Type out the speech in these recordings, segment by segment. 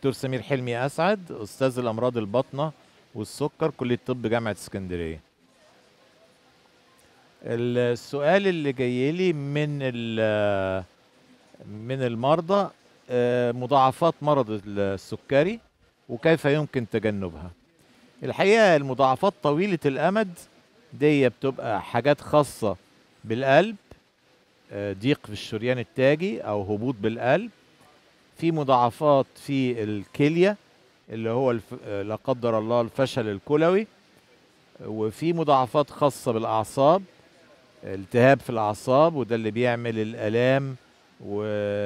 دكتور سمير حلمي اسعد استاذ الامراض الباطنه والسكر كليه طب جامعه اسكندريه السؤال اللي جاي لي من ال- من المرضى آه، مضاعفات مرض السكري وكيف يمكن تجنبها الحقيقه المضاعفات طويله الامد دي بتبقى حاجات خاصه بالقلب آه، ضيق في الشريان التاجي او هبوط بالقلب في مضاعفات في الكليه اللي هو الف... آه، لا قدر الله الفشل الكلوي وفي مضاعفات خاصه بالاعصاب التهاب في الاعصاب وده اللي بيعمل الالام و...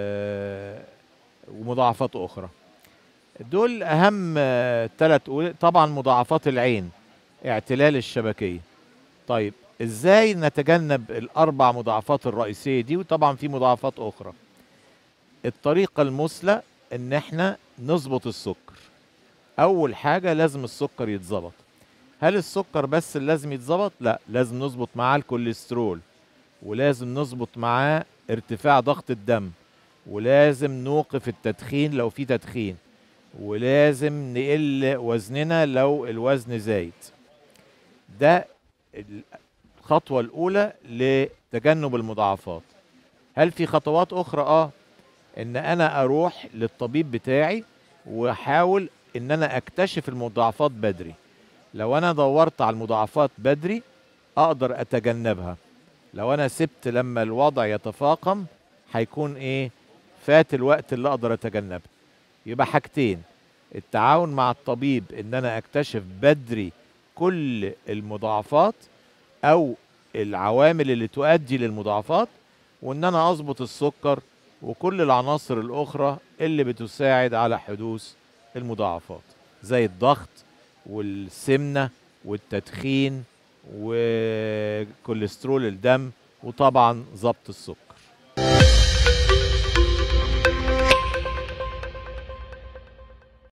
ومضاعفات اخرى دول اهم ثلاث طبعا مضاعفات العين اعتلال الشبكيه طيب ازاي نتجنب الاربع مضاعفات الرئيسيه دي وطبعا في مضاعفات اخرى الطريقه المثلى ان احنا نظبط السكر اول حاجه لازم السكر يتظبط هل السكر بس اللي لازم يتظبط لا لازم نظبط معاه الكوليسترول ولازم نظبط معاه ارتفاع ضغط الدم ولازم نوقف التدخين لو في تدخين ولازم نقل وزننا لو الوزن زايد ده الخطوة الأولى لتجنب المضاعفات هل في خطوات أخرى؟ آه إن أنا أروح للطبيب بتاعي وأحاول إن أنا أكتشف المضاعفات بدري لو أنا دورت على المضاعفات بدري أقدر أتجنبها لو أنا سبت لما الوضع يتفاقم هيكون إيه فات الوقت اللي أقدر أتجنبه يبقى حاجتين التعاون مع الطبيب إن أنا أكتشف بدري كل المضاعفات او العوامل اللي تؤدي للمضاعفات وان انا اظبط السكر وكل العناصر الاخرى اللي بتساعد على حدوث المضاعفات زي الضغط والسمنه والتدخين وكوليسترول الدم وطبعا ضبط السكر